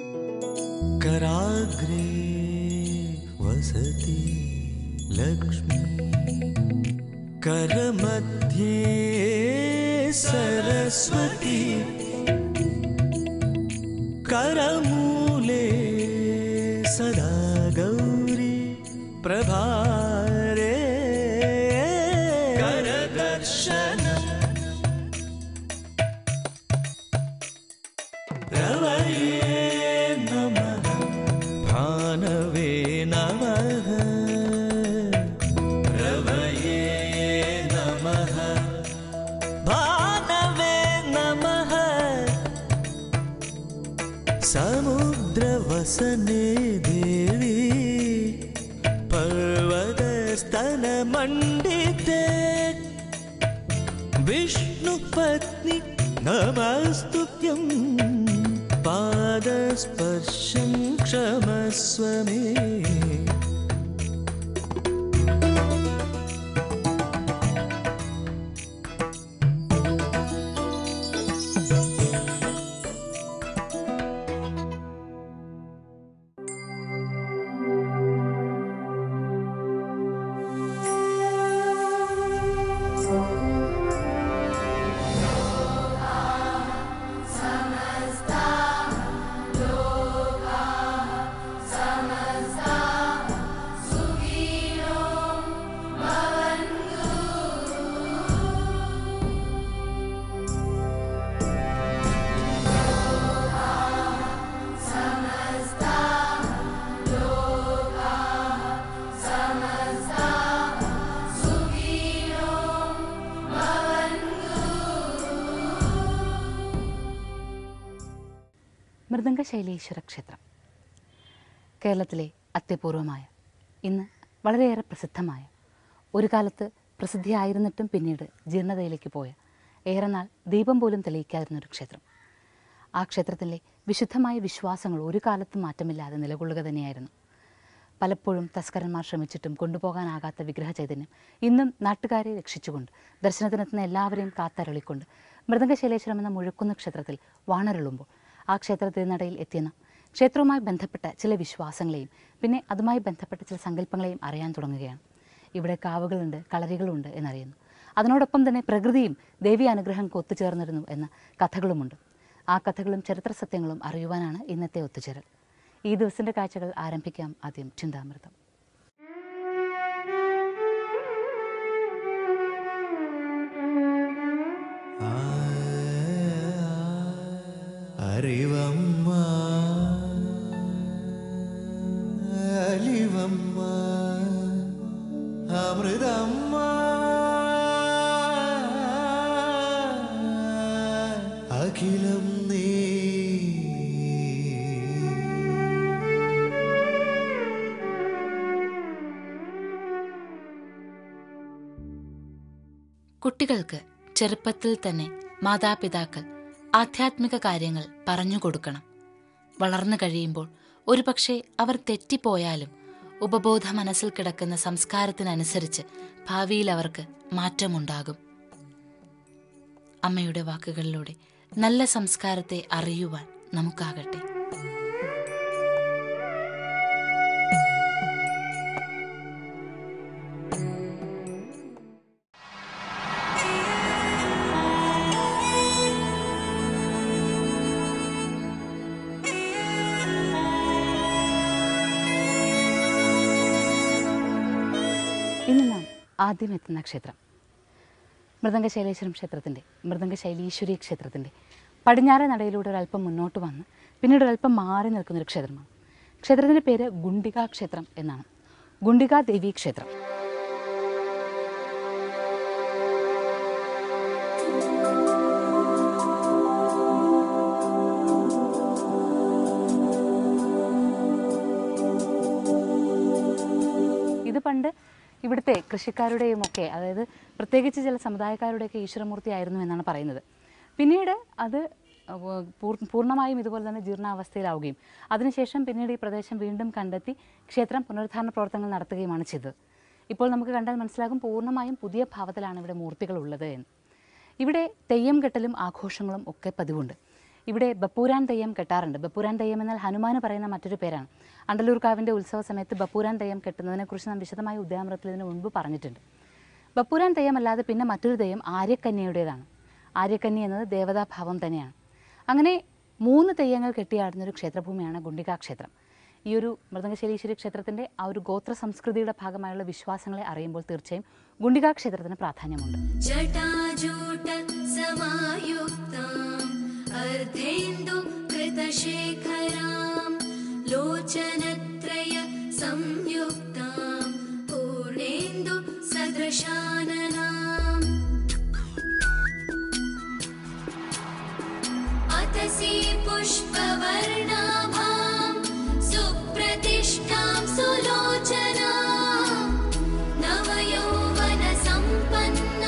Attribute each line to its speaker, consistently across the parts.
Speaker 1: कराग्रे वसति लक्ष्मी करमध्ये सरस्वती करमूले सदा गौरी प्रभारे करदर्शनम् रवये नमः भानवे नमः रवये नमः भानवे नमः समुद्रवसने देवी पर्वतस्तनमण्डिते विष्णुपत्नि नमस्तुभ्यं पादस्पर्शं क्षमस्व मे
Speaker 2: മൃദംഗശൈലീശ്വര ക്ഷേത്രം കേരളത്തിലെ അത്യപൂർവമായ ഇന്ന് വളരെയേറെ പ്രസിദ്ധമായ ഒരു കാലത്ത് പ്രസിദ്ധിയായിരുന്നിട്ടും പിന്നീട് ജീർണതയിലേക്ക് പോയ ഏറെ നാൾ ദീപം പോലും തെളിയിക്കാതിരുന്നൊരു ക്ഷേത്രം ആ ക്ഷേത്രത്തിലെ വിശുദ്ധമായ വിശ്വാസങ്ങൾ ഒരു കാലത്തും മാറ്റമില്ലാതെ നിലകൊള്ളുക തന്നെയായിരുന്നു പലപ്പോഴും തസ്കരന്മാർ ശ്രമിച്ചിട്ടും കൊണ്ടുപോകാനാകാത്ത വിഗ്രഹ ചൈതന്യം ഇന്നും നാട്ടുകാരെ രക്ഷിച്ചുകൊണ്ട് ദർശനത്തിനെത്തുന്ന എല്ലാവരെയും കാത്തരളിക്കൊണ്ട് മൃദംഗശൈലേശ്വരം എന്ന മുഴക്കുന്ന ക്ഷേത്രത്തിൽ വാണരുളുമ്പോൾ ആ ക്ഷേത്ര തിരുനടയിൽ എത്തിയെന്ന ക്ഷേത്രവുമായി ബന്ധപ്പെട്ട ചില വിശ്വാസങ്ങളെയും പിന്നെ അതുമായി ബന്ധപ്പെട്ട ചില സങ്കല്പങ്ങളെയും അറിയാൻ തുടങ്ങുകയാണ് ഇവിടെ കാവുകളുണ്ട് കളരികളുണ്ട് എന്നറിയുന്നു അതിനോടൊപ്പം തന്നെ പ്രകൃതിയും ദേവി അനുഗ്രഹം ഒത്തുചേർന്നിരുന്നു എന്ന കഥകളുമുണ്ട് ആ കഥകളും ചരിത്ര സത്യങ്ങളും അറിയുവാനാണ് ഇന്നത്തെ ഒത്തുചേരൽ ഈ ദിവസത്തിന്റെ കാഴ്ചകൾ ആരംഭിക്കാം ആദ്യം ചിന്താമൃതം
Speaker 1: അറിവമ്മ അലിവമ്മ അമൃതമ്മ അഖിലം നീ
Speaker 2: കുട്ടികൾക്ക് ചെറുപ്പത്തിൽ തന്നെ മാതാപിതാക്കൾ ആധ്യാത്മിക കാര്യങ്ങൾ പറഞ്ഞു കൊടുക്കണം വളർന്നു കഴിയുമ്പോൾ ഒരുപക്ഷെ അവർ തെറ്റിപ്പോയാലും ഉപബോധ മനസ്സിൽ കിടക്കുന്ന സംസ്കാരത്തിനനുസരിച്ച് ഭാവിയിൽ അവർക്ക് മാറ്റമുണ്ടാകും അമ്മയുടെ വാക്കുകളിലൂടെ നല്ല സംസ്കാരത്തെ അറിയുവാൻ നമുക്കാകട്ടെ ഇന്ന് നാം ആദ്യം എത്തുന്ന ക്ഷേത്രം മൃദംഗശൈലേശ്വരം ക്ഷേത്രത്തിൻ്റെ മൃദംഗശൈലീശ്വരി ക്ഷേത്രത്തിൻ്റെ പടിഞ്ഞാറേ നടയിലൂടെ ഒരല്പം മുന്നോട്ട് വന്ന് പിന്നീട് ഒരല്പം മാറി നിൽക്കുന്നൊരു ക്ഷേത്രമാണ് ക്ഷേത്രത്തിൻ്റെ പേര് ഗുണ്ടിക ക്ഷേത്രം എന്നാണ് ഗുണ്ടിക ദേവി ക്ഷേത്രം ഇത് പണ്ട് ഇവിടുത്തെ കൃഷിക്കാരുടെയും ഒക്കെ അതായത് പ്രത്യേകിച്ച് ചില സമുദായക്കാരുടെയൊക്കെ ഈശ്വരമൂർത്തി ആയിരുന്നു എന്നാണ് പറയുന്നത് പിന്നീട് അത് വ- പൂർ- പൂർണ്ണമായും ഇതുപോലെ തന്നെ ജീർണാവസ്ഥയിലാവുകയും അതിനുശേഷം പിന്നീട് ഈ പ്രദേശം വീണ്ടും കണ്ടെത്തി ക്ഷേത്രം പുനരുദ്ധാരണ പ്രവർത്തനങ്ങൾ നടത്തുകയുമാണ് ചെയ്തത് ഇപ്പോൾ നമുക്ക് കണ്ടാൽ മനസ്സിലാകും പൂർണ്ണമായും പുതിയ ഭാവത്തിലാണ് ഇവിടെ മൂർത്തികൾ ഉള്ളത് എന്ന് ഇവിടെ തെയ്യം കെട്ടലും ആഘോഷങ്ങളും ഒക്കെ പതിവുണ്ട് ഇവിടെ ബപ്പൂരാൻ തെയ്യം കെട്ടാറുണ്ട് ബപ്പൂരാൻ തെയ്യം എന്നാൽ ഹനുമാന് പറയുന്ന മറ്റൊരു പേരാണ് അണ്ടലൂർക്കാവിൻ്റെ ഉത്സവ സമയത്ത് ബപ്പൂരാൻ തെയ്യം കെട്ടുന്നതിനെക്കുറിച്ച് നാം വിശദമായ ഉദ്യാമൃതത്തിൽ ഇതിന് മുൻപ് പറഞ്ഞിട്ടുണ്ട് ബപ്പൂരാൻ തെയ്യം അല്ലാതെ പിന്നെ മറ്റൊരു തെയ്യം ആര്യക്കന്യയുടേതാണ് ആര്യക്കന്യ എന്നത് ദേവതാഭാവം തന്നെയാണ് അങ്ങനെ മൂന്ന് തെയ്യങ്ങൾ കെട്ടിയാടുന്ന ഒരു ക്ഷേത്രഭൂമിയാണ് ഗുണ്ടിക ക്ഷേത്രം ഈ ഒരു മൃദംഗശൈലീശ്വരി ക്ഷേത്രത്തിൻ്റെ ആ ഒരു ഗോത്ര സംസ്കൃതിയുടെ ഭാഗമായുള്ള വിശ്വാസങ്ങളെ അറിയുമ്പോൾ തീർച്ചയായും ഗുണ്ടിക ക്ഷേത്രത്തിന് പ്രാധാന്യമുണ്ട്
Speaker 3: जटाजूट समायुक्ताम् अर्धेन्दु कृतशेखराम् लोचनत्रय संयुक्ताम् पूर्णेन्दु सदृशाननाम् अतसि पुष्पवर्णाभाम् सुप्रतिष्ठां सुलोचनाम् नवयौवनसम्पन्ना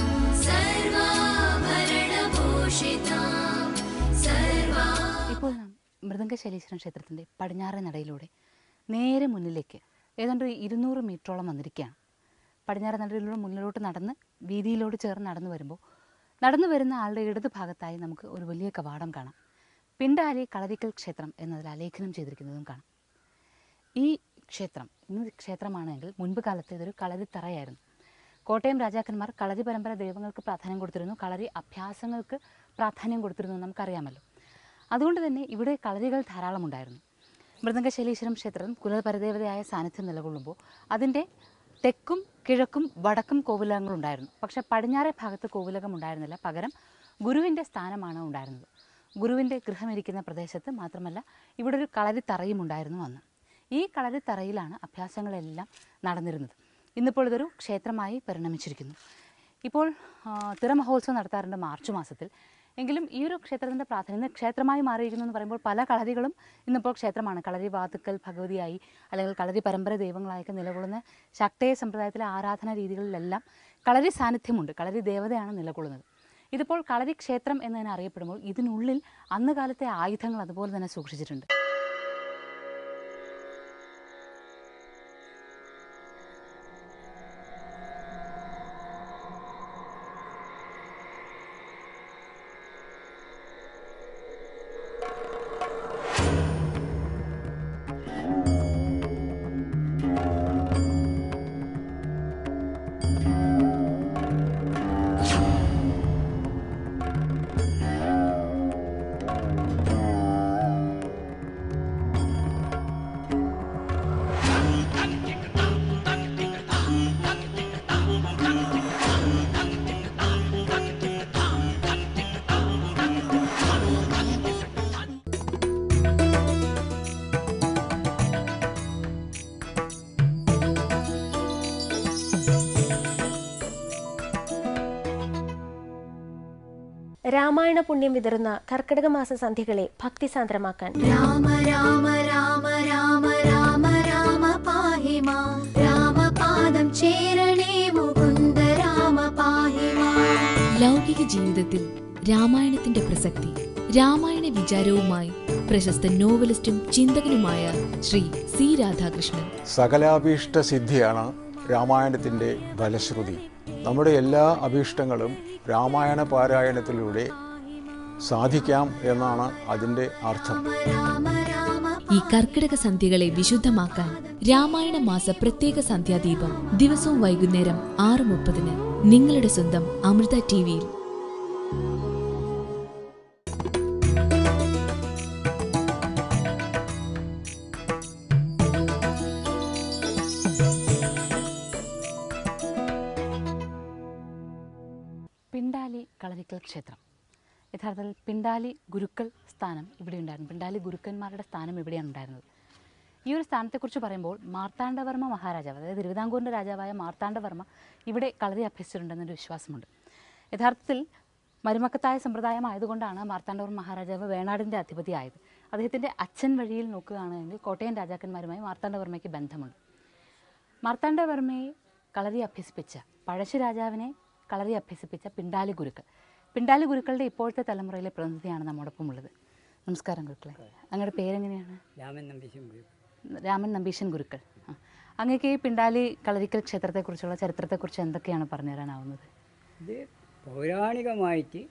Speaker 3: सर्वाभरणभूषितां सर्वा
Speaker 2: ഇപ്പോൾ നാം മൃദംഗശൈലീശ്വരൻ ക്ഷേത്രത്തിൻ്റെ പടിഞ്ഞാറേ നടയിലൂടെ നേരെ മുന്നിലേക്ക് ഏതാണ്ട് ഒരു ഇരുന്നൂറ് മീറ്ററോളം വന്നിരിക്കുകയാണ് പടിഞ്ഞാറേ നടയിലൂടെ മുന്നിലോട്ട് നടന്ന് വീതിയിലോട് ചേർന്ന് നടന്നു വരുമ്പോൾ നടന്നു വരുന്ന ആളുടെ ഇടത് ഭാഗത്തായി നമുക്ക് ഒരു വലിയ കവാടം കാണാം പിണ്ടാലി കളരിക്കൽ ക്ഷേത്രം എന്നതിൽ ആലേഖനം ചെയ്തിരിക്കുന്നതും കാണാം ഈ ക്ഷേത്രം ഇന്ന് ക്ഷേത്രമാണെങ്കിൽ മുൻപ് കാലത്ത് ഇതൊരു കളരിത്തറയായിരുന്നു കോട്ടയം രാജാക്കന്മാർ കളരി പരമ്പര ദൈവങ്ങൾക്ക് പ്രാധാന്യം കൊടുത്തിരുന്നു കളരി അഭ്യാസങ്ങൾക്ക് പ്രാധാന്യം കൊടുത്തിരുന്നു എന്ന് നമുക്കറിയാമല്ലോ അതുകൊണ്ട് തന്നെ ഇവിടെ കളരികൾ ധാരാളമുണ്ടായിരുന്നു മൃദംഗശൈലീശ്വരം ക്ഷേത്രം കുലപരദേവതയായ സാന്നിധ്യം നിലകൊള്ളുമ്പോൾ അതിൻ്റെ തെക്കും കിഴക്കും വടക്കും കോവിലകങ്ങളുണ്ടായിരുന്നു പക്ഷെ പടിഞ്ഞാറേ ഭാഗത്ത് കോവിലകം ഉണ്ടായിരുന്നില്ല പകരം ഗുരുവിൻ്റെ സ്ഥാനമാണ് ഉണ്ടായിരുന്നത് ഗുരുവിൻ്റെ ഗൃഹമിരിക്കുന്ന പ്രദേശത്ത് മാത്രമല്ല ഇവിടെ ഒരു കളരിത്തറയും ഉണ്ടായിരുന്നു അന്ന് ഈ കളരിത്തറയിലാണ് അഭ്യാസങ്ങളെല്ലാം നടന്നിരുന്നത് ഇന്നിപ്പോൾ ഇതൊരു ക്ഷേത്രമായി പരിണമിച്ചിരിക്കുന്നു ഇപ്പോൾ ആ, തിറമഹോത്സവം നടത്താറുണ്ട് മാർച്ച് മാസത്തിൽ എങ്കിലും ഈ ഒരു ക്ഷേത്രത്തിൻ്റെ പ്രാധാന്യം ഇന്ന് ക്ഷേത്രമായി മാറിയിരിക്കുന്നു എന്ന് പറയുമ്പോൾ പല കളരികളും ഇന്നിപ്പോൾ ക്ഷേത്രമാണ് കളരി വാതുക്കൽ ഭഗവതിയായി അല്ലെങ്കിൽ കളരി പരമ്പര ദൈവങ്ങളായൊക്കെ നിലകൊള്ളുന്ന ശക്തേയ സമ്പ്രദായത്തിലെ ആരാധനാ രീതികളിലെല്ലാം കളരി സാന്നിധ്യമുണ്ട് കളരി ദേവതയാണ് നിലകൊള്ളുന്നത് ഇതിപ്പോൾ കളരി ക്ഷേത്രം എന്ന് തന്നെ അറിയപ്പെടുമ്പോൾ ഇതിനുള്ളിൽ അന്ന് കാലത്തെ ആയുധങ്ങൾ അതുപോലെ തന്നെ സൂക്ഷിച്ചിട്ടുണ്ട്
Speaker 4: രാമായണ പുണ്യം വിതറുന്ന കർക്കിടക മാസ സന്ധ്യകളെ ഭക്തിസാന്ദ്രമാക്കാൻ
Speaker 3: राम राम राम राम राम राम पाहि मा रामपादं चेरणे मुकुन्द राम पाहि मा
Speaker 5: ലൗകിക ജീവിതത്തിൽ രാമായണത്തിന്റെ പ്രസക്തി രാമായണ വിചാരവുമായി പ്രശസ്ത നോവലിസ്റ്റും ചിന്തകനുമായ ശ്രീ സി രാധാകൃഷ്ണൻ
Speaker 6: സകലാഭീഷ്ട സിദ്ധിയാണ് രാമായണത്തിൻ്റെ ഫലശ്രുതി നമ്മുടെ എല്ലാ അഭീഷ്ടങ്ങളും രാമായണ പാരായണത്തിലൂടെ സാധിക്കാം എന്നാണ് അതിൻ്റെ അർത്ഥം
Speaker 3: राम राम
Speaker 5: ഈ കർക്കിടക സന്ധ്യകളെ വിശുദ്ധമാക്കാൻ രാമായണ മാസ പ്രത്യേക സന്ധ്യാദീപം ദിവസവും വൈകുന്നേരം ആറ് മുപ്പതിന് നിങ്ങളുടെ സ്വന്തം അമൃത ടി വിയിൽ
Speaker 2: പിണ്ടാലി കളരിക്കൽ ക്ഷേത്രം യഥാർത്ഥത്തിൽ പിണ്ടാലി ഗുരുക്കൾ സ്ഥാനം ഇവിടെ ഉണ്ടായിരുന്നു പിണ്ടാലി ഗുരുക്കന്മാരുടെ സ്ഥാനം ഇവിടെയാണ് ഉണ്ടായിരുന്നത് ഈ ഒരു സ്ഥാനത്തെക്കുറിച്ച് പറയുമ്പോൾ മാർത്താണ്ഡവർമ്മ മഹാരാജാവ് അതായത് തിരുവിതാംകൂറിൻ്റെ രാജാവായ മാർത്താണ്ഡവർമ്മ ഇവിടെ കളരി അഭ്യസിച്ചിട്ടുണ്ടെന്നൊരു വിശ്വാസമുണ്ട് യഥാർത്ഥത്തിൽ മരുമക്കത്തായ സമ്പ്രദായമായതുകൊണ്ടാണ് മാർത്താണ്ഡവർമ്മ മഹാരാജാവ് വേണാടിൻ്റെ അധിപതിയായത് അദ്ദേഹത്തിൻ്റെ അച്ഛൻ വഴിയിൽ നോക്കുകയാണെങ്കിൽ കോട്ടയം രാജാക്കന്മാരുമായി മാർത്താണ്ഡവർമ്മയ്ക്ക് ബന്ധമുണ്ട് മാർത്താണ്ഡവർമ്മയെ കളരി അഭ്യസിപ്പിച്ച പഴശ്ശി രാജാവിനെ കളരി അഭ്യസിപ്പിച്ച പിണ്ടാലി ഗുരുക്കൾ പിണ്ടാലി ഗുരുക്കളുടെ ഇപ്പോഴത്തെ തലമുറയിലെ പ്രതിനിധിയാണ് നമ്മോടൊപ്പം ഉള്ളത് നമസ്കാരം ഗുരുക്കളെ അങ്ങയുടെ പേരെങ്ങനെയാണ്
Speaker 7: രാമൻ നമ്പീശൻ ഗുരു
Speaker 2: രാമൻ നമ്പീശൻ ഗുരുക്കൾ ആ. അങ്ങേക്ക് ഈ പിണ്ടാലി കളരിക്കൽ ക്ഷേത്രത്തെക്കുറിച്ചുള്ള ചരിത്രത്തെക്കുറിച്ച് എന്തൊക്കെയാണ് പറഞ്ഞു തരാനാവുന്നത്
Speaker 7: ഇത് പൗരാണികമായിട്ട്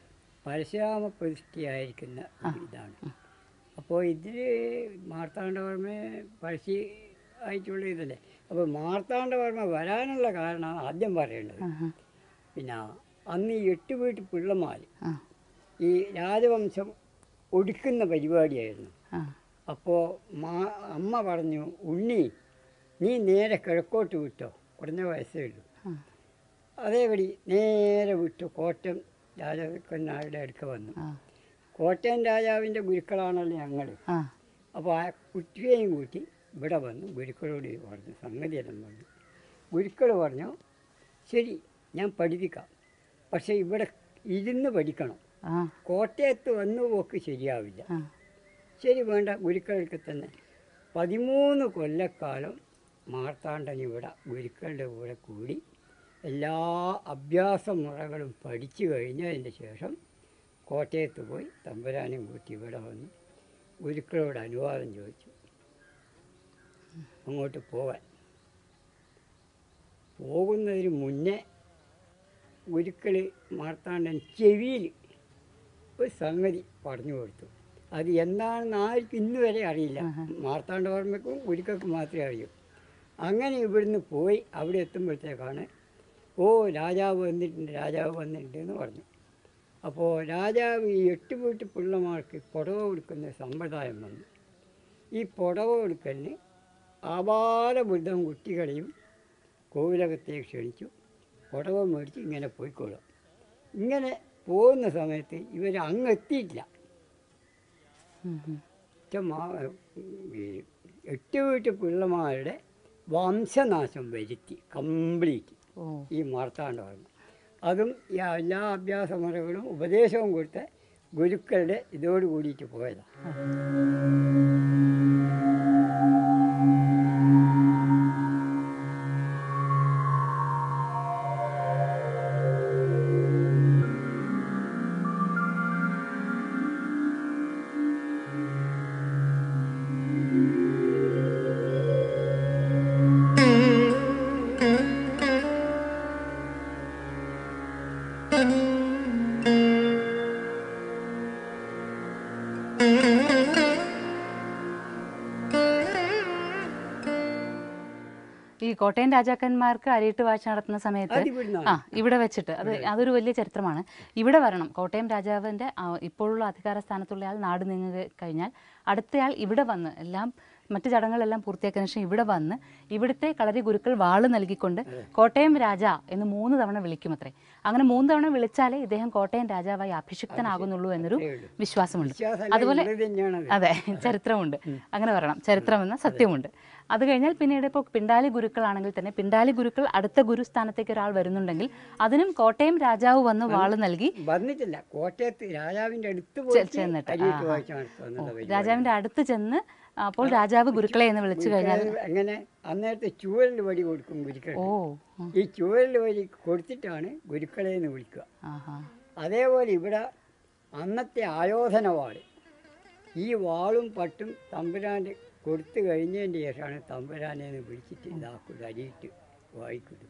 Speaker 7: പരശുരാമ പ്രതിഷ്ഠയായിരിക്കുന്ന ഒരു ഇതാണ് അപ്പോൾ ഇതിൽ മാർത്താണ്ഡവർമ്മ പഴശ്ശി ആയിട്ടുള്ള ഇതല്ലേ അപ്പോൾ മാർത്താണ്ഡവർമ്മ വരാനുള്ള കാരണമാണ് ആദ്യം പറയേണ്ടത് പിന്നെ അന്ന് ഈ എട്ട് വീട്ട് പിള്ളമാർ
Speaker 2: ആ
Speaker 7: ഈ രാജവംശം ഒടുക്കുന്ന പരിപാടിയായിരുന്നു
Speaker 2: ആ
Speaker 7: അപ്പോൾ മാ അമ്മ പറഞ്ഞു ഉണ്ണി നീ നേരെ കിഴക്കോട്ട് വിട്ടോ കുറഞ്ഞ വയസ്സേ ഉള്ളൂ അതേപടി നേരെ വിട്ടു കോട്ടയം രാജാക്കന്മാരുടെ അടുക്ക വന്നു
Speaker 2: ആ
Speaker 7: കോട്ടയം രാജാവിൻ്റെ ഗുരുക്കളാണല്ലോ ഞങ്ങൾ
Speaker 2: ആ
Speaker 7: അപ്പോൾ ആ കുട്ടിയെയും കൂട്ടി ഇവിടെ വന്നു ഗുരുക്കളോട് പറഞ്ഞു സംഗതിയെല്ലാം പറഞ്ഞു ഗുരുക്കൾ പറഞ്ഞു ശരി ഞാൻ പഠിപ്പിക്കാം പക്ഷേ ഇവിടെ ഇരുന്ന് പഠിക്കണം
Speaker 2: ആ
Speaker 7: കോട്ടയത്ത് വന്നു പോക്ക് ശരിയാവില്ല
Speaker 2: ആ
Speaker 7: ശരി വേണ്ട ഗുരുക്കൾക്ക് തന്നെ പതിമൂന്ന് കൊല്ലക്കാലം മാർത്താണ്ഡൻ ഇവിടെ ഗുരുക്കളുടെ കൂടെ കൂടി എല്ലാ അഭ്യാസ മുറകളും പഠിച്ചു കഴിഞ്ഞതിന് ശേഷം കോട്ടയത്ത് പോയി തമ്പുരാനും കൂട്ടി ഇവിടെ വന്നു ഗുരുക്കളോട് അനുവാദം ചോദിച്ചു അങ്ങോട്ട് പോകാൻ പോകുന്നതിന് മുന്നേ ഗുരുക്കൾ മാർത്താണ്ഡൻ ചെവിയിൽ ഒരു സംഗതി പറഞ്ഞു കൊടുത്തു അത് എന്താണെന്ന് ആർക്കും ഇന്ന് വരെ അറിയില്ല മാർത്താണ്ഡവർമ്മക്കും ഗുരുക്കൾക്കും മാത്രമേ അറിയൂ അങ്ങനെ ഇവിടുന്ന് പോയി അവിടെ എത്തുമ്പോഴത്തേക്കാണ് ഓ രാജാവ് വന്നിട്ടുണ്ട് രാജാവ് വന്നിട്ടുണ്ട് എന്ന് പറഞ്ഞു അപ്പോൾ രാജാവ് ഈ എട്ട് വീട്ട് പിള്ളമാർക്ക് പുടവ കൊടുക്കുന്ന സമ്പ്രദായം വന്നു ഈ പുടവ കൊടുക്കലിന് ആപാലവൃദ്ധം കുട്ടികളെയും കോവിലകത്തേക്ക് ക്ഷണിച്ചു പുടവ മേടിച്ച് ഇങ്ങനെ പോയിക്കോളും ഇങ്ങനെ പോകുന്ന സമയത്ത് ഇവർ അങ്ങെത്തിയിട്ടില്ല
Speaker 2: ഉം, ഉം.
Speaker 7: ഒറ്റ മാ- ഈ എട്ട് വീട്ട് പിള്ളമാരുടെ വംശനാശം വരുത്തി കംപ്ലീറ്റ്
Speaker 2: ഓ
Speaker 7: ഈ മാർത്താണ്ഡവർമ്മ അതും ഈ എല്ലാ അഭ്യാസമുറകളും ഉപദേശവും കൊടുത്ത ഗുരുക്കളുടെ ഇതോട് കൂടിയിട്ട് പോയതാണ്
Speaker 2: ഈ കോട്ടയം രാജാക്കന്മാർക്ക് അരിയിട്ട് വാഴ്ച നടത്തുന്ന സമയത്ത്
Speaker 7: അത് ഇവിടുന്നാണ്.
Speaker 2: ആ ഇവിടെ വെച്ചിട്ട് അത് അതൊരു വലിയ ചരിത്രമാണ് ഇവിടെ വരണം കോട്ടയം രാജാവിന്റെ ആ, ഇപ്പോഴുള്ള അധികാര സ്ഥാനത്തുള്ള ആൾ നാട് നീങ്ങി കഴിഞ്ഞാൽ അടുത്തയാൾ ഇവിടെ വന്ന് എല്ലാം മറ്റു ചടങ്ങുകളെല്ലാം പൂർത്തിയാക്കിയതിനു ശേഷം ഇവിടെ വന്ന് ഇവിടുത്തെ കളരി ഗുരുക്കൾ വാള് നൽകിക്കൊണ്ട് കോട്ടയം രാജ എന്ന് മൂന്ന് തവണ വിളിക്കുമത്രേ അങ്ങനെ മൂന്ന് തവണ വിളിച്ചാലേ ഇദ്ദേഹം കോട്ടയം രാജാവായി അഭിഷിക്തനാകുന്നുള്ളൂ എന്നൊരു വിശ്വാസമുണ്ട്
Speaker 7: വിശ്വാസമല്ല,
Speaker 2: അതുപോലെ
Speaker 7: ഉള്ളത് തന്നെയാണത്.
Speaker 2: അതെ ചരിത്രമുണ്ട് അങ്ങനെ പറയണം ചരിത്രമെന്ന സത്യമുണ്ട് അത് കഴിഞ്ഞാൽ പിന്നീട് ഇപ്പോൾ പിണ്ടാലി ഗുരുക്കളാണെങ്കിൽ തന്നെ പിണ്ടാലി ഗുരുക്കൾ അടുത്ത ഗുരുസ്ഥാനത്തേക്ക് ഒരാൾ വരുന്നുണ്ടെങ്കിൽ അതിനും കോട്ടയം രാജാവ് വന്ന് വാള് നൽകി
Speaker 7: വന്നിട്ടില്ല കോട്ടയത്ത് രാജാവിൻ്റെ അടുത്ത്
Speaker 2: ചെ-
Speaker 7: പോയിട്ട്
Speaker 2: ചെന്നിട്ട്
Speaker 7: അരിയിട്ട്
Speaker 2: ആ, ആ.
Speaker 7: വായിച്ച നടത്തുന്നത്
Speaker 2: ഓ, രാജാവിന്റെ അടുത്ത് ചെന്ന് അപ്പോൾ രാജാവ് ഗുരുക്കളെ എന്ന് വിളിച്ചു കഴിഞ്ഞാൽ
Speaker 7: അങ്ങനെ അന്നേരത്തെ ചൂരൽ വടി കൊടുക്കും ഗുരുക്കൾ
Speaker 2: ഓ ഉം.
Speaker 7: ഈ ചൂരൽ വടി കൊടുത്തിട്ടാണ് ഗുരുക്കളെ എന്ന് വിളിക്കുക
Speaker 2: ആഹാ
Speaker 7: അതേപോലെ ഇവിടെ അന്നത്തെ ആയോധന വാള് ഈ വാളും പട്ടും തമ്പുരാൻ്റെ കൊടുത്തു കഴിഞ്ഞതിൻ്റെ ശേഷമാണ് തമ്പുരാനെ എന്ന് വിളിച്ചിട്ട് ഇതാക്കുക അരിയിട്ട് വായിക്കുന്നത്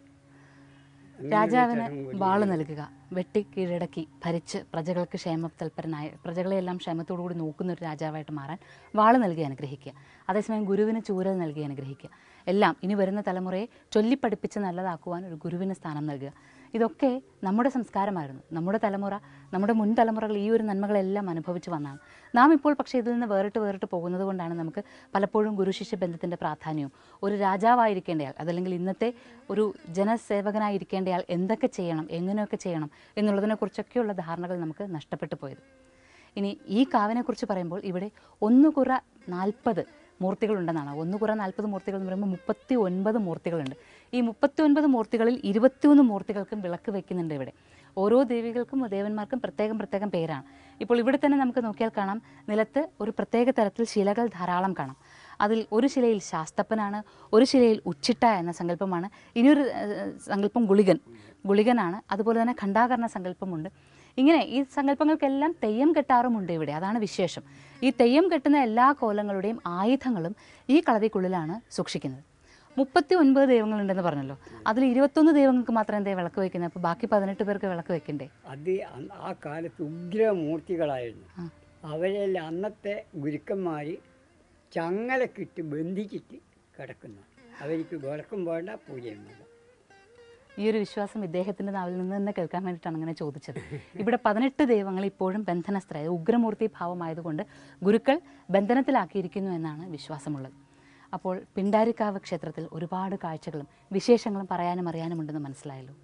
Speaker 7: അങ്ങനെ ഒരു
Speaker 2: രാജാവിന്
Speaker 7: ചടങ്ങ് കൂടി
Speaker 2: വാള് നൽകുക വെട്ടി കീഴടക്കി ഭരിച്ച് പ്രജകൾക്ക് ക്ഷേമ തൽപരനായ പ്രജകളെയെല്ലാം ക്ഷേമത്തോടുകൂടി നോക്കുന്ന ഒരു രാജാവായിട്ട് മാറാൻ വാള് നൽകി അനുഗ്രഹിക്കുക അതേസമയം ഗുരുവിന് ചൂരൽ നൽകി അനുഗ്രഹിക്കുക എല്ലാം ഇനി വരുന്ന തലമുറയെ ചൊല്ലിപ്പഠിപ്പിച്ച് നല്ലതാക്കുവാൻ ഒരു ഗുരുവിന് സ്ഥാനം നൽകുക ഇതൊക്കെ നമ്മുടെ സംസ്കാരമായിരുന്നു നമ്മുടെ തലമുറ നമ്മുടെ മുൻ തലമുറകൾ ഈ ഒരു നന്മകളെല്ലാം അനുഭവിച്ചു വന്നതാണ് നാം ഇപ്പോൾ പക്ഷേ ഇതിൽ നിന്ന് വേറിട്ട് വേറിട്ട് പോകുന്നത് കൊണ്ടാണ് നമുക്ക് പലപ്പോഴും ഗുരുശിഷ്യ ബന്ധത്തിൻ്റെ പ്രാധാന്യവും ഒരു രാജാവായിരിക്കേണ്ടയാൾ അതല്ലെങ്കിൽ ഇന്നത്തെ ഒരു ജനസേവകനായിരിക്കേണ്ടയാൾ എന്തൊക്കെ ചെയ്യണം എങ്ങനെയൊക്കെ ചെയ്യണം എന്നുള്ളതിനെക്കുറിച്ചൊക്കെയുള്ള ധാരണകൾ നമുക്ക് നഷ്ടപ്പെട്ടു പോയത് ഇനി ഈ കാവിനെക്കുറിച്ച് പറയുമ്പോൾ ഇവിടെ ഒന്ന് കുറ നാൽപ്പത് മൂർത്തികളുണ്ടെന്നാണ് ഒന്ന് കുറ നാൽപ്പത് മൂർത്തികൾ എന്ന് പറയുമ്പോൾ മുപ്പത്തി ഒൻപത് മൂർത്തികളുണ്ട് ഈ മുപ്പത്തി ഒൻപത് മൂർത്തികളിൽ ഇരുപത്തിയൊന്ന് മൂർത്തികൾക്കും വിളക്ക് വെക്കുന്നുണ്ട് ഇവിടെ ഓരോ ദേവികൾക്കും ദേവന്മാർക്കും പ്രത്യേകം പ്രത്യേകം പേരാണ് ഇപ്പോൾ ഇവിടെ തന്നെ നമുക്ക് നോക്കിയാൽ കാണാം നിലത്ത് ഒരു പ്രത്യേക തരത്തിൽ ശിലകൾ ധാരാളം കാണാം അതിൽ ഒരു ശിലയിൽ ശാസ്തപ്പനാണ് ഒരു ശിലയിൽ ഉച്ചിട്ട എന്ന സങ്കല്പമാണ് ഇനിയൊരു ഏഹ്, സങ്കല്പം ഗുളികൻ ഗുളികനാണ് അതുപോലെ തന്നെ ഖണ്ഡാകരണ സങ്കല്പമുണ്ട് ഇങ്ങനെ ഈ സങ്കല്പങ്ങൾക്കെല്ലാം തെയ്യം കെട്ടാറുമുണ്ട് ഇവിടെ അതാണ് വിശേഷം ഈ തെയ്യം കെട്ടുന്ന എല്ലാ കോലങ്ങളുടെയും ആയുധങ്ങളും ഈ കളരിക്കുള്ളിലാണ് സൂക്ഷിക്കുന്നത് മുപ്പത്തി ഒൻപത് ദൈവങ്ങളുണ്ടെന്ന് പറഞ്ഞല്ലോ അതിൽ ഇരുപത്തൊന്ന് ദൈവങ്ങൾക്ക് മാത്രം എന്തേ വിളക്ക് വയ്ക്കുന്നത് അപ്പോൾ ബാക്കി പതിനെട്ട് പേർക്ക് വിളക്ക് വെക്കണ്ടേ
Speaker 7: അത് അന്ന് ആ കാലത്ത് ഉഗ്രമൂർത്തികളായിരുന്നു അവരെല്ലാം അന്നത്തെ ഗുരുക്കന്മാർ ചങ്ങലക്കിട്ട് ബന്ധിച്ചിട്ട് കിടക്കുന്നു അവർക്ക് വിളക്കും വേണ്ട പൂജയും വേണ്ട
Speaker 2: ഈ ഒരു വിശ്വാസം ഇദ്ദേഹത്തിന്റെ നാവിൽ നിന്ന് തന്നെ കേൾക്കാൻ വേണ്ടിയിട്ടാണ് അങ്ങനെ ചോദിച്ചത് ഇവിടെ പതിനെട്ട് ദൈവങ്ങൾ ഇപ്പോഴും ബന്ധനസ്ഥരായ ഉഗ്രമൂർത്തി ഭാവമായതുകൊണ്ട് ഗുരുക്കൾ ബന്ധനത്തിലാക്കിയിരിക്കുന്നു എന്നാണ് വിശ്വാസമുള്ളത് അപ്പോൾ പിണ്ടാരിക്കാവ് ക്ഷേത്രത്തിൽ ഒരുപാട് കാഴ്ചകളും വിശേഷങ്ങളും പറയാനും അറിയാനുമുണ്ടെന്ന് മനസ്സിലായല്ലോ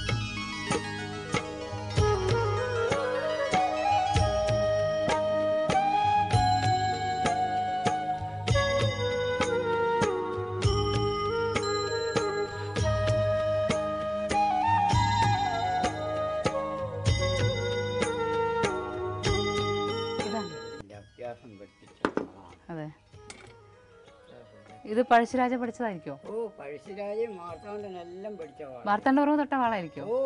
Speaker 2: ഇതാണ്
Speaker 7: എൻ്റെ അഭ്യാസം പഠിപ്പിച്ച ആ.
Speaker 2: അതെ ഇത് പഴശ്ശിരാജ പഠിച്ചതായിരിക്കോ
Speaker 7: ഓ പഴശ്ശിരാജയും മാർത്താണ്ഡനെല്ലാം പഠിച്ച വാളാ.
Speaker 2: മാർത്താണ്ഡവർമ്മ തൊട്ട വാളായിരിക്കോ
Speaker 7: ഓ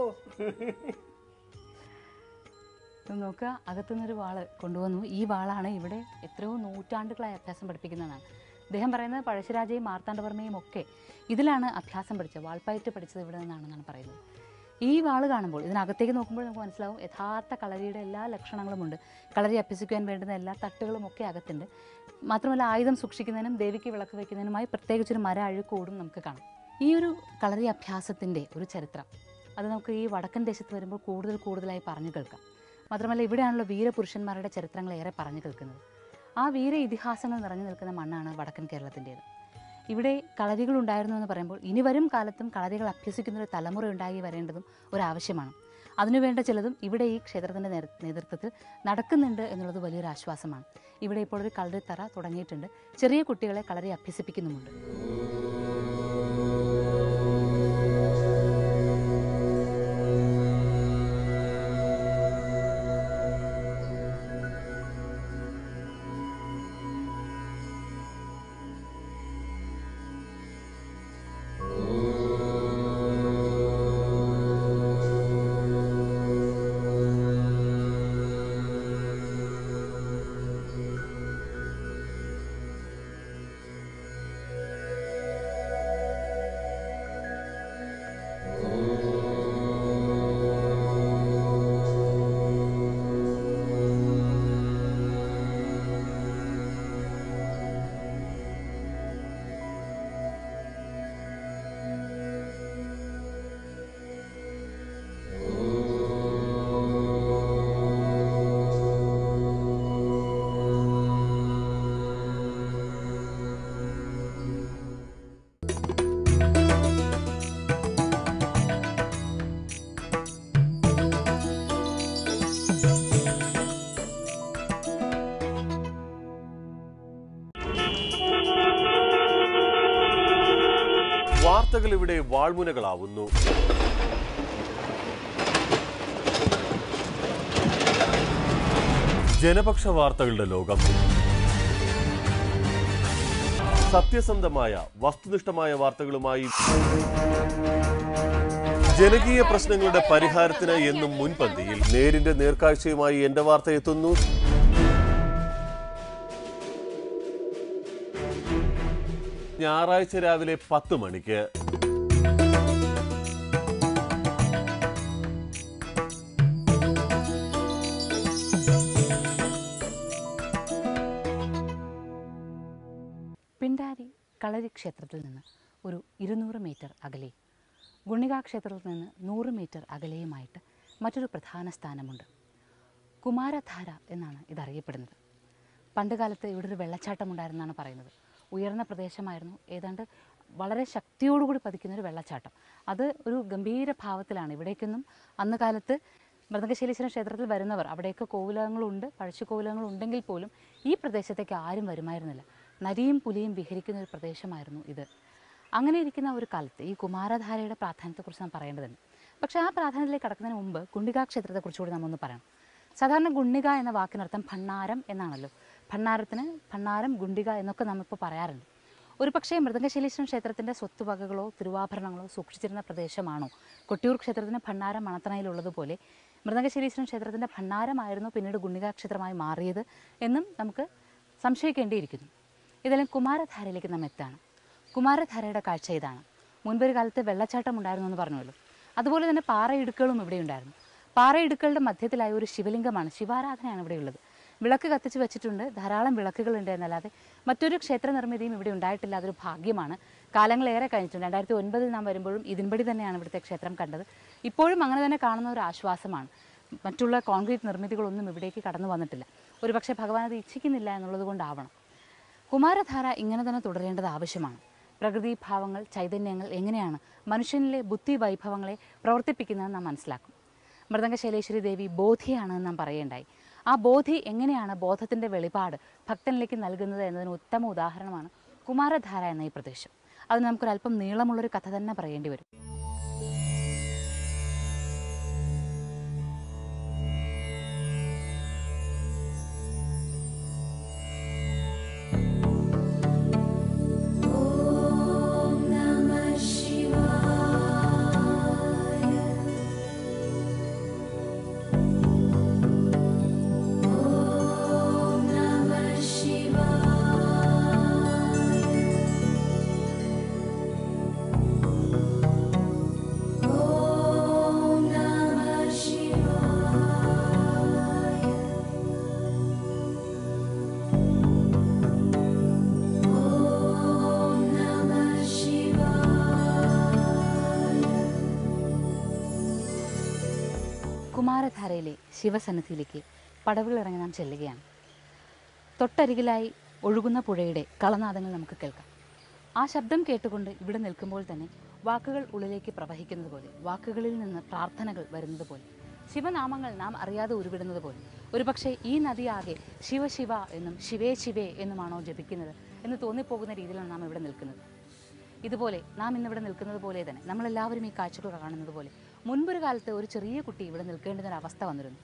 Speaker 2: ഇത് നോക്കുക അകത്തുനിന്നൊരു വാള് കൊണ്ടുവന്നു ഈ വാളാണ് ഇവിടെ എത്രയോ നൂറ്റാണ്ടുകളായി അഭ്യാസം പഠിപ്പിക്കുന്നതാണ് അദ്ദേഹം പറയുന്നത് പഴശ്ശിരാജയും മാർത്താണ്ഡവർമ്മയും ഒക്കെ ഇതിലാണ് അഭ്യാസം പഠിച്ചത് വാൾപ്പയറ്റ് പഠിച്ചത് ഇവിടെ നിന്നാണെന്നാണ് പറയുന്നത് ഈ വാള് കാണുമ്പോൾ ഇതിനകത്തേക്ക് നോക്കുമ്പോൾ നമുക്ക് മനസ്സിലാവും യഥാർത്ഥ കളരിയുടെ എല്ലാ ലക്ഷണങ്ങളുമുണ്ട് കളരി അഭ്യസിക്കുവാൻ വേണ്ടുന്ന എല്ലാ തട്ടുകളും ഒക്കെ അകത്തുണ്ട് മാത്രമല്ല ആയുധം സൂക്ഷിക്കുന്നതിനും ദേവിക്ക് വിളക്ക് വയ്ക്കുന്നതിനുമായി പ്രത്യേകിച്ചൊരു മര അഴുക്കോടും നമുക്ക് കാണാം ഈ ഒരു കളരി അഭ്യാസത്തിൻ്റെ ഒരു ചരിത്രം അത് നമുക്ക് ഈ വടക്കൻ ദേശത്ത് വരുമ്പോൾ കൂടുതൽ കൂടുതലായി പറഞ്ഞു കേൾക്കാം മാത്രമല്ല ഇവിടെയാണല്ലോ വീരപുരുഷന്മാരുടെ ചരിത്രങ്ങൾ ഏറെ പറഞ്ഞു കേൾക്കുന്നത് ആ വീര ഇതിഹാസങ്ങൾ നിറഞ്ഞു നിൽക്കുന്ന മണ്ണാണ് വടക്കൻ കേരളത്തിൻ്റേത് ഇവിടെ കളരികൾ ഉണ്ടായിരുന്നു എന്ന് പറയുമ്പോൾ ഇനി വരും കാലത്തും കളരികൾ അഭ്യസിക്കുന്ന ഒരു തലമുറ ഉണ്ടായി വരേണ്ടതും ഒരാവശ്യമാണ് അതിനുവേണ്ട ചിലതും ഇവിടെ ഈ ക്ഷേത്രത്തിൻ്റെ നേതൃ- നേതൃത്വത്തിൽ നടക്കുന്നുണ്ട് എന്നുള്ളത് വലിയൊരു ആശ്വാസമാണ് ഇവിടെ ഇപ്പോൾ ഒരു കളരിത്തറ തുടങ്ങിയിട്ടുണ്ട് ചെറിയ കുട്ടികളെ കളരി അഭ്യസിപ്പിക്കുന്നുമുണ്ട്
Speaker 8: വാർത്തകൾ ഇവിടെ വാൾമുനകളാവുന്നു ജനപക്ഷ വാർത്തകളുടെ ലോകം സത്യസന്ധമായ വസ്തുനിഷ്ഠമായ വാർത്തകളുമായി ജനകീയ പ്രശ്നങ്ങളുടെ പരിഹാരത്തിന് എന്നും മുൻപന്തിയിൽ നേരിന്റെ നേർക്കാഴ്ചയുമായി എന്റെ വാർത്ത എത്തുന്നു ഞായറാഴ്ച രാവിലെ പത്ത് മണിക്ക്
Speaker 2: പിണ്ടാരി കളരി ക്ഷേത്രത്തിൽ നിന്ന് ഒരു ഇരുന്നൂറ് മീറ്റർ അകലെ ഗുണികാ ക്ഷേത്രത്തിൽ നിന്ന് നൂറ് മീറ്റർ അകലെയുമായിട്ട് മറ്റൊരു പ്രധാന സ്ഥാനമുണ്ട് കുമാരധാര എന്നാണ് ഇതറിയപ്പെടുന്നത് പണ്ടുകാലത്ത് ഇവിടെ ഒരു വെള്ളച്ചാട്ടം ഉണ്ടായിരുന്നാണ് പറയുന്നത് ഉയർന്ന പ്രദേശമായിരുന്നു ഏതാണ്ട് വളരെ ശക്തിയോടുകൂടി പതിക്കുന്ന ഒരു വെള്ളച്ചാട്ടം അത് ഒരു ഗംഭീര ഭാവത്തിലാണ് ഇവിടേക്കൊന്നും അന്ന് കാലത്ത് മൃദംഗശൈലീശ്വരൻ ക്ഷേത്രത്തിൽ വരുന്നവർ അവിടെയൊക്കെ കോവിലകങ്ങളുണ്ട് പഴശ്ശി കോവിലകങ്ങളുണ്ടെങ്കിൽ പോലും ഈ പ്രദേശത്തേക്ക് ആരും വരുമായിരുന്നില്ല നരിയും പുലിയും വിഹരിക്കുന്ന ഒരു പ്രദേശമായിരുന്നു ഇത് അങ്ങനെ ഇരിക്കുന്ന ഒരു കാലത്ത് ഈ കുമാരധാരയുടെ പ്രാധാന്യത്തെക്കുറിച്ച് നാം പറയേണ്ടതുണ്ട് പക്ഷേ ആ പ്രാധാന്യത്തിലേക്ക് കടക്കുന്നതിന് മുമ്പ് ഗുണ്ടിക ക്ഷേത്രത്തെക്കുറിച്ച് കൂടി നമ്മൊന്ന് പറയണം സാധാരണ ഗുണ്ടിക എന്ന വാക്കിനർത്ഥം ഭണ്ണാരം എന്നാണല്ലോ ഭണ്ണാരത്തിന് ഭണ്ണാരം ഗുണ്ടിക എന്നൊക്കെ നമ്മിപ്പോൾ പറയാറുണ്ട് ഒരു പക്ഷേ മൃദംഗശൈലീശ്വരൻ ക്ഷേത്രത്തിൻ്റെ സ്വത്തുവകകളോ തിരുവാഭരണങ്ങളോ സൂക്ഷിച്ചിരുന്ന പ്രദേശമാണോ കൊട്ടിയൂർ ക്ഷേത്രത്തിന് ഭണ്ണാരം മണത്തണയിലുള്ളതുപോലെ മൃദംഗശൈലീശ്വരൻ ക്ഷേത്രത്തിൻ്റെ ഭണ്ണാരമായിരുന്നു പിന്നീട് ഗുണ്ടിക ക്ഷേത്രമായി മാറിയത് എന്നും നമുക്ക് സംശയിക്കേണ്ടിയിരിക്കുന്നു ഇതെല്ലാം കുമാരധാരയിലേക്ക് നാം എത്താണ് കുമാരധാരയുടെ കാഴ്ച ഇതാണ് മുൻപൊരു കാലത്ത് വെള്ളച്ചാട്ടം ഉണ്ടായിരുന്നു എന്ന് പറഞ്ഞല്ലോ അതുപോലെ തന്നെ പാറയിടുക്കുകളും ഇവിടെ ഉണ്ടായിരുന്നു പാറയിടുക്കളുടെ മധ്യത്തിലായ ഒരു ശിവലിംഗമാണ് ശിവാരാധനയാണ് ഇവിടെയുള്ളത് വിളക്ക് കത്തിച്ച് വെച്ചിട്ടുണ്ട് ധാരാളം വിളക്കുകളുണ്ട് എന്നല്ലാതെ മറ്റൊരു ക്ഷേത്ര നിർമ്മിതിയും ഇവിടെ ഉണ്ടായിട്ടില്ല അതൊരു ഭാഗ്യമാണ് കാലങ്ങളേറെ കഴിഞ്ഞിട്ടുണ്ട് രണ്ടായിരത്തി ഒൻപതിൽ നാം വരുമ്പോഴും ഇതിൻപടി തന്നെയാണ് ഇവിടുത്തെ ക്ഷേത്രം കണ്ടത് ഇപ്പോഴും അങ്ങനെ തന്നെ കാണുന്ന ഒരു ആശ്വാസമാണ് മറ്റുള്ള കോൺക്രീറ്റ് നിർമ്മിതികളൊന്നും ഇവിടേക്ക് കടന്നു വന്നിട്ടില്ല ഒരുപക്ഷെ ഭഗവാൻ അത് ഇച്ഛിക്കുന്നില്ല എന്നുള്ളത് കൊണ്ടാവണം കുമാരധാര ഇങ്ങനെ തന്നെ തുടരേണ്ടത് ആവശ്യമാണ് പ്രകൃതി ഭാവങ്ങൾ ചൈതന്യങ്ങൾ എങ്ങനെയാണ് മനുഷ്യനിലെ ബുദ്ധി വൈഭവങ്ങളെ പ്രവർത്തിപ്പിക്കുന്നതെന്ന് നാം മനസ്സിലാക്കും മൃദംഗശൈലേശ്വരി ദേവി ബോധിയാണ് നാം പറയേണ്ടായി ആ ബോധി എങ്ങനെയാണ് ബോധത്തിൻ്റെ വെളിപാട് ഭക്തനിലേക്ക് നൽകുന്നത് എന്നതിന് ഉത്തമ ഉദാഹരണമാണ് കുമാരധാര എന്ന ഈ പ്രദേശം അത് നമുക്കൊരല്പം നീളമുള്ളൊരു കഥ തന്നെ പറയേണ്ടി വരും കുമാരധാരയിലെ ശിവസന്നിധിയിലേക്ക് പടവുകളിറങ്ങി നാം ചെല്ലുകയാണ് തൊട്ടരികിലായി ഒഴുകുന്ന പുഴയുടെ കളനാദങ്ങൾ നമുക്ക് കേൾക്കാം ആ ശബ്ദം കേട്ടുകൊണ്ട് ഇവിടെ നിൽക്കുമ്പോൾ തന്നെ വാക്കുകൾ ഉള്ളിലേക്ക് പ്രവഹിക്കുന്നത് പോലെ വാക്കുകളിൽ നിന്ന് പ്രാർത്ഥനകൾ വരുന്നത് പോലെ ശിവനാമങ്ങൾ നാം അറിയാതെ ഉരുവിടുന്നത് പോലെ ഒരുപക്ഷെ ഈ നദിയാകെ ശിവശിവ എന്നും ശിവേ ശിവേ എന്നുമാണോ ജപിക്കുന്നത് എന്ന് തോന്നിപ്പോകുന്ന രീതിയിലാണ് നാം ഇവിടെ നിൽക്കുന്നത് ഇതുപോലെ നാം ഇന്നിവിടെ നിൽക്കുന്നത് പോലെ തന്നെ നമ്മളെല്ലാവരും ഈ കാഴ്ചകൾ കാണുന്നത് പോലെ മുൻപൊരു കാലത്ത് ഒരു ചെറിയ കുട്ടി ഇവിടെ നിൽക്കേണ്ടുന്ന ഒരു അവസ്ഥ വന്നിരുന്നു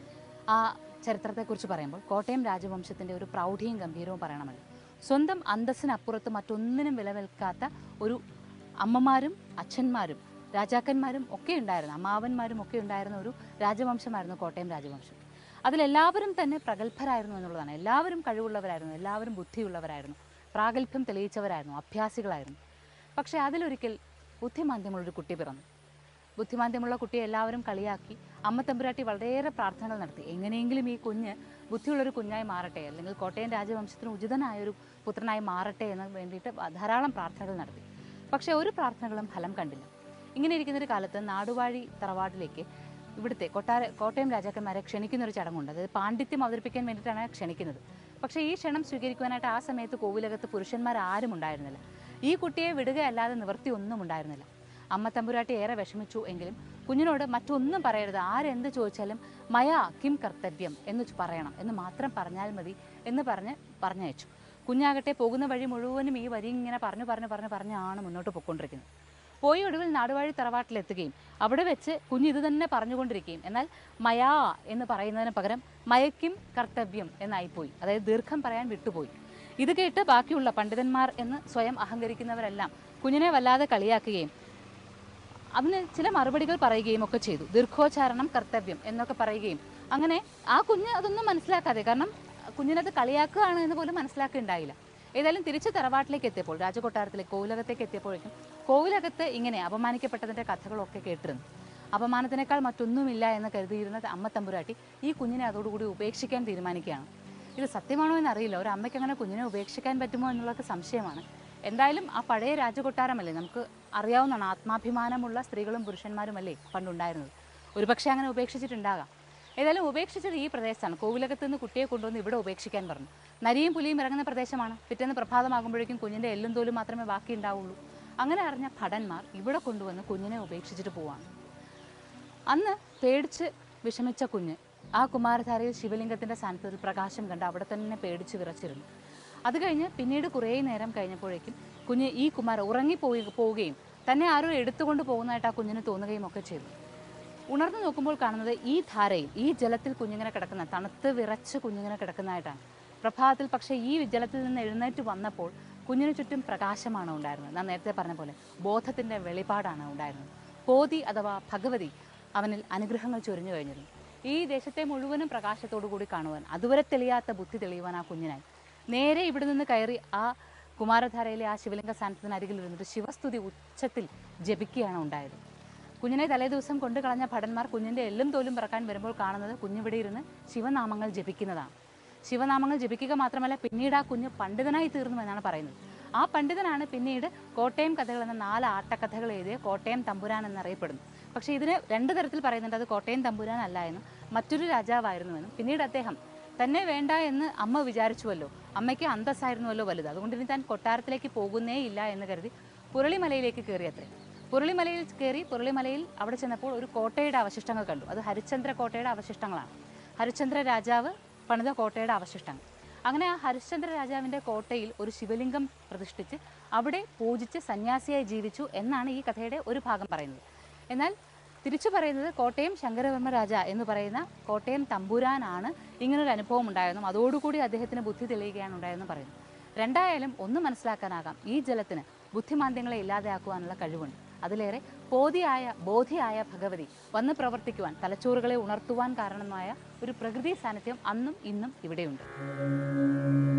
Speaker 2: ആ ചരിത്രത്തെക്കുറിച്ച് പറയുമ്പോൾ കോട്ടയം രാജവംശത്തിൻ്റെ ഒരു പ്രൗഢിയും ഗംഭീരവും പറയണമല്ലോ സ്വന്തം അന്തസ്സിനപ്പുറത്ത് മറ്റൊന്നിനും വിലവെൽക്കാത്ത ഒരു അമ്മമാരും അച്ഛന്മാരും രാജാക്കന്മാരും ഒക്കെ ഉണ്ടായിരുന്ന അമ്മാവന്മാരും ഒക്കെ ഉണ്ടായിരുന്ന ഒരു രാജവംശമായിരുന്നു കോട്ടയം രാജവംശം അതിലെല്ലാവരും തന്നെ പ്രഗത്ഭരായിരുന്നു എന്നുള്ളതാണ് എല്ലാവരും കഴിവുള്ളവരായിരുന്നു എല്ലാവരും ബുദ്ധിയുള്ളവരായിരുന്നു പ്രാഗൽഭ്യം തെളിയിച്ചവരായിരുന്നു അഭ്യാസികളായിരുന്നു പക്ഷേ അതിലൊരിക്കൽ ബുദ്ധിമാന്ദ്യമുള്ളൊരു കുട്ടി പിറന്നു ബുദ്ധിമാന്ദ്യമുള്ള കുട്ടിയെ എല്ലാവരും കളിയാക്കി അമ്മ തമ്പുരാട്ടി വളരെയേറെ പ്രാർത്ഥനകൾ നടത്തി എങ്ങനെയെങ്കിലും ഈ കുഞ്ഞ് ബുദ്ധിയുള്ളൊരു കുഞ്ഞായി മാറട്ടെ അല്ലെങ്കിൽ കോട്ടയം രാജവംശത്തിന് ഉചിതനായ ഒരു പുത്രനായി മാറട്ടെ എന്ന് വേണ്ടിയിട്ട് ധാരാളം പ്രാർത്ഥനകൾ നടത്തി പക്ഷേ ഒരു പ്രാർത്ഥനകളും ഫലം കണ്ടില്ല ഇങ്ങനെ ഇരിക്കുന്നൊരു കാലത്ത് നാടുവാഴി തറവാടിലേക്ക് ഇവിടുത്തെ കൊട്ടാര കോട്ടയം രാജാക്കന്മാരെ ക്ഷണിക്കുന്ന ഒരു ചടങ്ങുണ്ട് അതായത് പാണ്ഡിത്യം അവതരിപ്പിക്കാൻ വേണ്ടിയിട്ടാണ് ക്ഷണിക്കുന്നത് പക്ഷേ ഈ ക്ഷണം സ്വീകരിക്കുവാനായിട്ട് ആ സമയത്ത് കോവിലകത്ത് പുരുഷന്മാർ ആരും ഉണ്ടായിരുന്നില്ല ഈ കുട്ടിയെ വിടുകയല്ലാതെ നിവൃത്തി ഒന്നും ഉണ്ടായിരുന്നില്ല അമ്മ തമ്പുരാട്ടി ഏറെ വിഷമിച്ചു എങ്കിലും കുഞ്ഞിനോട് മറ്റൊന്നും പറയരുത് ആരെന്ത് ചോദിച്ചാലും മയാ കിം കർത്തവ്യം എന്ന് ചു- പറയണം എന്ന് മാത്രം പറഞ്ഞാൽ മതി എന്ന് പറഞ്ഞ് പറഞ്ഞയച്ചു കുഞ്ഞാകട്ടെ പോകുന്ന വഴി മുഴുവനും ഈ വരി ഇങ്ങനെ പറഞ്ഞു പറഞ്ഞു പറഞ്ഞു പറഞ്ഞാണ് മുന്നോട്ട് പൊയ്ക്കൊണ്ടിരിക്കുന്നത് പോയി ഒടുവിൽ നാടുവാഴി തറവാട്ടിലെത്തുകയും അവിടെ വെച്ച് കുഞ്ഞ് ഇത് തന്നെ പറഞ്ഞുകൊണ്ടിരിക്കുകയും എന്നാൽ മയാ എന്ന് പറയുന്നതിന് പകരം മയക്കും കർത്തവ്യം എന്നായിപ്പോയി അതായത് ദീർഘം പറയാൻ വിട്ടുപോയി ഇത് കേട്ട് ബാക്കിയുള്ള പണ്ഡിതന്മാർ എന്ന് സ്വയം അഹങ്കരിക്കുന്നവരെല്ലാം കുഞ്ഞിനെ വല്ലാതെ കളിയാക്കുകയും അതിന് ചില മറുപടികൾ പറയുകയും ഒക്കെ ചെയ്തു ദീർഘോച്ചാരണം കർത്തവ്യം എന്നൊക്കെ പറയുകയും അങ്ങനെ ആ കുഞ്ഞ് അതൊന്നും മനസ്സിലാക്കാതെ കാരണം കുഞ്ഞിനത് കളിയാക്കുകയാണ് എന്ന് പോലും മനസ്സിലാക്കുകയുണ്ടായില്ല ഏതായാലും തിരിച്ച് തറവാട്ടിലേക്ക് എത്തിയപ്പോൾ രാജകൊട്ടാരത്തിലേക്ക് കോവിലകത്തേക്ക് എത്തിയപ്പോഴേക്കും കോവിലകത്ത് ഇങ്ങനെ അപമാനിക്കപ്പെട്ടതിൻ്റെ കഥകളൊക്കെ കേട്ടിരുന്നു അപമാനത്തിനേക്കാൾ മറ്റൊന്നുമില്ല എന്ന് കരുതിയിരുന്ന അമ്മ തമ്പുരാട്ടി ഈ കുഞ്ഞിനെ അതോടുകൂടി ഉപേക്ഷിക്കാൻ തീരുമാനിക്കുകയാണ് ഇത് സത്യമാണോ എന്നറിയില്ല ഒരു അമ്മയ്ക്ക് അങ്ങനെ കുഞ്ഞിനെ ഉപേക്ഷിക്കാൻ പറ്റുമോ എന്നുള്ളത് സംശയമാണ് എന്തായാലും ആ പഴയ രാജകൊട്ടാരമല്ലേ നമുക്ക് അറിയാവുന്നതാണ് ആത്മാഭിമാനമുള്ള സ്ത്രീകളും പുരുഷന്മാരുമല്ലേ പണ്ടുണ്ടായിരുന്നത് ഒരുപക്ഷെ അങ്ങനെ ഉപേക്ഷിച്ചിട്ടുണ്ടാകാം ഏതായാലും ഉപേക്ഷിച്ചത് ഈ പ്രദേശത്താണ് കോവിലകത്ത് നിന്ന് കുട്ടിയെ കൊണ്ടുവന്ന് ഇവിടെ ഉപേക്ഷിക്കാൻ പറഞ്ഞു നരിയും പുലിയും ഇറങ്ങുന്ന പ്രദേശമാണ് പിറ്റേന്ന് പ്രഭാതമാകുമ്പോഴേക്കും കുഞ്ഞിൻ്റെ എല്ലും തോലും മാത്രമേ ബാക്കി ഉണ്ടാവുള്ളൂ അങ്ങനെ അറിഞ്ഞ ഭടന്മാർ ഇവിടെ കൊണ്ടുവന്ന് കുഞ്ഞിനെ ഉപേക്ഷിച്ചിട്ട് പോവാണ് അന്ന് പേടിച്ച് വിഷമിച്ച കുഞ്ഞ് ആ കുമാരധാരയിൽ ശിവലിംഗത്തിൻ്റെ സ്ഥാനത്ത് പ്രകാശം കണ്ട് അവിടെ തന്നെ പേടിച്ച് വിറച്ചിരുന്നു അത് കഴിഞ്ഞ് പിന്നീട് കുറേ നേരം കഴിഞ്ഞപ്പോഴേക്കും കുഞ്ഞ് ഈ കുമാര ഉറങ്ങിപ്പോയി പോവുകയും തന്നെ ആരോ എടുത്തുകൊണ്ട് പോകുന്നതായിട്ട് ആ കുഞ്ഞിന് തോന്നുകയും ഒക്കെ ചെയ്തു ഉണർന്നു നോക്കുമ്പോൾ കാണുന്നത് ഈ ധാരയിൽ ഈ ജലത്തിൽ കുഞ്ഞിങ്ങനെ കിടക്കുന്ന തണുത്ത് വിറച്ച് കുഞ്ഞിങ്ങനെ കിടക്കുന്നതായിട്ടാണ് പ്രഭാതത്തിൽ പക്ഷേ ഈ ജലത്തിൽ നിന്ന് എഴുന്നേറ്റ് വന്നപ്പോൾ കുഞ്ഞിന് ചുറ്റും പ്രകാശമാണ് ഉണ്ടായിരുന്നത് ഞാൻ നേരത്തെ പറഞ്ഞ പോലെ ബോധത്തിൻ്റെ വെളിപാടാണ് ഉണ്ടായിരുന്നത് പോതി അഥവാ ഭഗവതി അവനിൽ അനുഗ്രഹങ്ങൾ ചൊരിഞ്ഞു കഴിഞ്ഞിരുന്നു ഈ ദേശത്തെ മുഴുവനും പ്രകാശത്തോടു കൂടി കാണുവാൻ അതുവരെ തെളിയാത്ത ബുദ്ധി തെളിയുവാൻ ആ കുഞ്ഞിനായി നേരെ ഇവിടെ നിന്ന് കയറി ആ കുമാരധാരയിലെ ആ ശിവലിംഗ സ്ഥാനത്തിനരികിൽ ഇരുന്നിട്ട് ശിവസ്തുതി ഉച്ചത്തിൽ ജപിക്കുകയാണ് ഉണ്ടായത് കുഞ്ഞിനെ തലേദിവസം കൊണ്ടു കളഞ്ഞ ഭടന്മാർ കുഞ്ഞിൻ്റെ എല്ലും തോലും പിറക്കാൻ വരുമ്പോൾ കാണുന്നത് കുഞ്ഞിവിടെ ഇരുന്ന് ശിവനാമങ്ങൾ ജപിക്കുന്നതാണ് ശിവനാമങ്ങൾ ജപിക്കുക മാത്രമല്ല പിന്നീട് ആ കുഞ്ഞ് പണ്ഡിതനായി തീർന്നു എന്നാണ് പറയുന്നത് ആ പണ്ഡിതനാണ് പിന്നീട് കോട്ടയം കഥകൾ എന്ന നാല് ആട്ടക്കഥകൾ എഴുതിയ കോട്ടയം തമ്പുരാൻ എന്നറിയപ്പെടുന്നു പക്ഷേ ഇതിന് രണ്ട് തരത്തിൽ പറയുന്നുണ്ട് അത് കോട്ടയം തമ്പുരാൻ അല്ല എന്നും മറ്റൊരു രാജാവായിരുന്നുവെന്നും പിന്നീട് അദ്ദേഹം തന്നെ വേണ്ട എന്ന് അമ്മ വിചാരിച്ചുവല്ലോ അമ്മയ്ക്ക് അന്തസ്സായിരുന്നുവല്ലോ വലുത് അതുകൊണ്ട് ഇനി താൻ കൊട്ടാരത്തിലേക്ക് പോകുന്നേ ഇല്ല എന്ന് കരുതി പുരളിമലയിലേക്ക് കയറിയത്രേ പുരളിമലയിൽ കയറി പുരളിമലയിൽ അവിടെ ചെന്നപ്പോൾ ഒരു കോട്ടയുടെ അവശിഷ്ടങ്ങൾ കണ്ടു അത് ഹരിശ്ചന്ദ്ര കോട്ടയുടെ അവശിഷ്ടങ്ങളാണ് ഹരിശ്ചന്ദ്ര രാജാവ് പണിത കോട്ടയുടെ അവശിഷ്ടങ്ങൾ അങ്ങനെ ആ ഹരിശ്ചന്ദ്ര രാജാവിൻ്റെ കോട്ടയിൽ ഒരു ശിവലിംഗം പ്രതിഷ്ഠിച്ച് അവിടെ പൂജിച്ച് സന്യാസിയായി ജീവിച്ചു എന്നാണ് ഈ കഥയുടെ ഒരു ഭാഗം പറയുന്നത് എന്നാൽ തിരിച്ചു പറയുന്നത് കോട്ടയം ശങ്കരവർമ്മ രാജ എന്ന് പറയുന്ന കോട്ടയം തമ്പുരാനാണ് ഇങ്ങനൊരു അനുഭവം ഉണ്ടായെന്നും അതോടുകൂടി അദ്ദേഹത്തിന് ബുദ്ധി തെളിയുകയാണ് ഉണ്ടായെന്നും പറയുന്നു രണ്ടായാലും ഒന്ന് മനസ്സിലാക്കാനാകാം ഈ ജലത്തിന് ബുദ്ധിമാന്ദ്യങ്ങളെ ഇല്ലാതെയാക്കുവാനുള്ള കഴിവുണ്ട് അതിലേറെ ബോധിയായ ബോധിയായ ഭഗവതി വന്ന് പ്രവർത്തിക്കുവാൻ തലച്ചോറുകളെ ഉണർത്തുവാൻ കാരണമായ ഒരു പ്രകൃതി സാന്നിധ്യം അന്നും ഇന്നും ഇവിടെയുണ്ട്